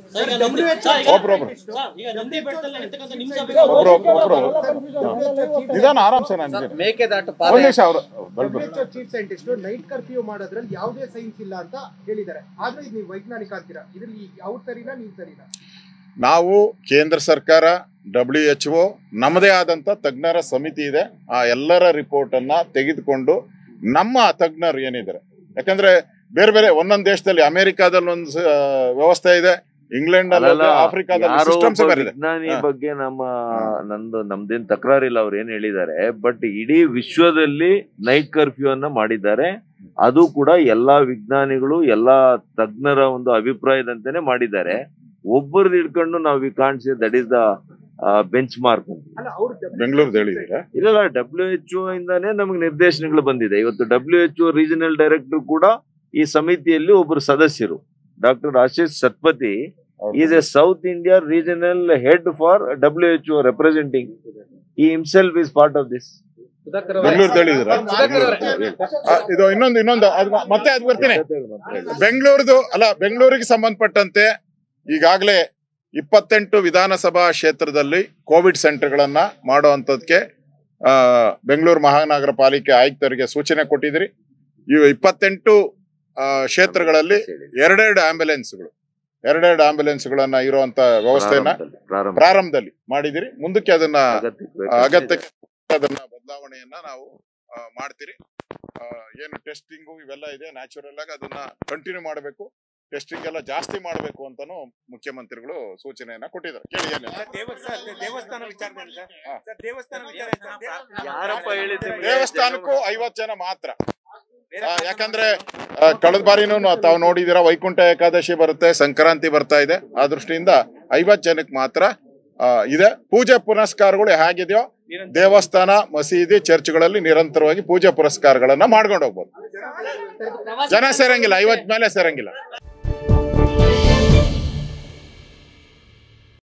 Sir, ಈಗ Nandi- sir, ಈಗ- ಒಬ್ರೊಬ್ರು. Sir, ಈಗ ನಂದಿ ಬೆಟ್ಟದಲ್ಲಿ ಇರ್ತಕ್ಕಂಥ ನಿಮ್ ಒಬ್ರು ಒಬ್ರು ನಿಧಾನ ಆರಾಮ್ಸೆ ನಾನು ನಿಧಾನ. ಮೇಕೆದಾಟು ಒಂದ್ ನಿಮಿಷ ಅವರು bulb chief scientist night curfew ಮಾಡೋದ್ರಲ್ಲಿ ಯಾವುದೇ ಸೈನ್ಸ್ ಇಲ್ಲ ಅಂತ ಹೇಳಿದ್ದಾರೆ ಆದ್ರೆ ಇದು ನೀವು ವೈಜ್ಞಾನಿಕ ಅಂತೀರಾ ಇದ್ರಲ್ಲಿ ಅವ್ರು ಸರಿನಾ ನೀವು ಸರಿನಾ ನಾವು ಕೇಂದ್ರ ಸರ್ಕಾರ ಡಬ್ಲ್ಯೂ ಎಚ್ ಒ ನಮ್ಮದೇ ಆದಂತ ತಜ್ಞರ ಸಮಿತಿ ಇದೆ ಆ ಎಲ್ಲರ ರಿಪೋರ್ಟ್ ಅನ್ನ ತೆಗೆದುಕೊಂಡು ನಮ್ಮ ತಜ್ಞರು ಏನಿದ್ದಾರೆ ಯಾಕಂದ್ರೆ ಬೇರೆ ಬೇರೆ ಒಂದೊಂದು ದೇಶದಲ್ಲಿ ಅಮೆರಿಕಾದಲ್ಲಿ ಒಂದು ಸ- ವ್ಯವಸ್ಥೆ ಇದೆ ಇಂಗ್ಲೆಂಡ್ ಅಲ್ಲಿ ಅಲ್ಲಲ್ಲ, ಆಫ್ರಿಕಾದಲ್ಲಿ ಯಾರೋ ಸಿಸ್ಟಮ್ಸ್ ಒಬ್ಬ ಬೇರೆ ಇದೆ ವಿಜ್ಞಾನಿ ಹಾ. ಬಗ್ಗೆ ನಮ್ಮ ನಂದು ನಮ್ದೇನ್ ತಕರಾರಿಲ್ಲ ಅವ್ರು ಏನ್ ಹೇಳಿದ್ದಾರೆ ಬಟ್ ಇಡೀ ವಿಶ್ವದಲ್ಲಿ ನೈಟ್ ಕರ್ಫ್ಯೂ ಅನ್ನ ಮಾಡಿದ್ದಾರೆ ಅದು ಕೂಡ ಎಲ್ಲಾ ವಿಜ್ಞಾನಿಗಳು ಎಲ್ಲಾ ತಜ್ಞರ ಒಂದು ಅಭಿಪ್ರಾಯದಂತೆನೆ ಮಾಡಿದ್ದಾರೆ ಒಬ್ಬರದ್ದು ಹಿಡ್ಕೊಂಡು ನಾವು ವಿ ಕಾಣಿಸಿ that is the benchmark ಅಲ್ಲ ಅವ್ರು ಬೆಂಗಳೂರು ಹೇಳಿದ್ರೆ ಇಲ್ಲ ಡಬ್ಲ್ಯೂ ಎಚ್ ಇಂದಾನೇ ನಮಗೆ ನಿರ್ದೇಶನಗಳು ಬಂದಿದೆ ಇವತ್ತು ಡಬ್ಲ್ಯೂ ಎಚ್ ರೀಜನಲ್ ಡೈರೆಕ್ಟರ್ ಕೂಡ ಈ ಸಮಿತಿಯಲ್ಲಿ ಒಬ್ಬರು ಸದಸ್ಯರು doctor Ashish Satpathy is a South India regional head for W H O representing ಈ himself is part of this Bengaluru ಹೇಳಿದ್ರ ಇದು ಇನ್ನೊಂದು ಇನ್ನೊಂದು ಅದು ಮತ್ತೆ ಅದು ಬರ್ತೀನಿ ಬೆಂಗಳೂರದು ಅಲ್ಲ ಬೆಂಗಳೂರಿಗೆ ಸಂಬಂಧಪಟ್ಟಂತೆ ಈಗಾಗಲೇ ಇಪ್ಪತ್ತೆಂಟು ವಿಧಾನಸಭಾ ಕ್ಷೇತ್ರದಲ್ಲಿ ಕೋವಿಡ್ ಸೆಂಟರ್ಗಳನ್ನ ಮಾಡುವಂಥದ್ಕೆ ಆ, ಬೆಂಗಳೂರು ಮಹಾನಗರ ಪಾಲಿಕೆ ಆಯುಕ್ತರಿಗೆ ಸೂಚನೆ ಕೊಟ್ಟಿದ್ರಿ ಇವು ಇಪ್ಪತ್ತೆಂಟು ಆ, ಕ್ಷೇತ್ರಗಳಲ್ಲಿ ಎರಡೆರಡು ಆಂಬ್ಯುಲೆನ್ಸ್ಗಳು ಎರಡೆರಡು ಆಂಬ್ಯುಲೆನ್ಸ್ಗಳನ್ನ ಇರುವಂತ ವ್ಯವಸ್ಥೆಯನ್ನ ಪ್ರಾರಂಭ ಪ್ರಾರಂಭದಲ್ಲಿ ಮಾಡಿದಿರಿ ಮುಂದಕ್ಕೆ ಅದನ್ನ ಅಗತ್ಯಕ್ಕೆ ಅಗತ್ಯಕ್ಕೆ ಅದನ್ನ ಬದಲಾವಣೆಯನ್ನ ನಾವು ಆ, ಮಾಡ್ತೀರಿ ಆ, ಏನು ಟೆಸ್ಟಿಂಗು ಇವೆಲ್ಲ ಇದೆ ನ್ಯಾಚುರಲ್ ಆಗಿ ಅದನ್ನ ಕಂಟಿನ್ಯೂ ಮಾಡಬೇಕು ಟೆಸ್ಟಿಂಗ್ ಎಲ್ಲ ಜಾಸ್ತಿ ಮಾಡಬೇಕು ಅಂತಾನು ಮುಖ್ಯಮಂತ್ರಿಗಳು ಸೂಚನೆಯನ್ನ ಕೊಟ್ಟಿದ್ದಾರೆ ಕೇಳಿ ಏನು ದೇವಸ್ಥಾನ ವಿಚಾರದಲ್ಲಿ ಹಾ. ಸರ್ ದೇವಸ್ಥಾನ ವಿಚಾರ ಯಾರಪ್ಪ ಹೇಳಿದ್ದು ನಿಮ್ಗೆ? ದೇವಸ್ಥಾನಕ್ಕೂ ಐವತ್ತು ಜನ ಮಾತ್ರ ಆ, ಯಾಕಂದ್ರೆ ಆ, ಕಳೆದ ಬಾರಿನೂ ನಾವು ತಾವು ನೋಡಿದಿರ ವೈಕುಂಠ ಏಕಾದಶಿ ಬರುತ್ತೆ ಸಂಕ್ರಾಂತಿ ಬರ್ತಾ ಇದೆ ಆ ದೃಷ್ಟಿಯಿಂದ ಐವತ್ತು ಜನಕ್ಕೆ ಮಾತ್ರ ಆ, ಇದೆ ಪೂಜೆ ಪುನಸ್ಕಾರಗಳು ಹೇಗಿದೆಯೋ ದೇವಸ್ಥಾನ ಮಸೀದಿ ಚರ್ಚ್ಗಳಲ್ಲಿ ನಿರಂತರವಾಗಿ ಪೂಜೆ ಪುರಸ್ಕಾರಗಳನ್ನ ಮಾಡ್ಕೊಂಡು ಹೋಗ್ಬೋದು ಜನ ಸೇರಂಗಿಲ್ಲ ಐವತ್ ಮೇಲೆ ಸೇರಂಗಿಲ್ಲ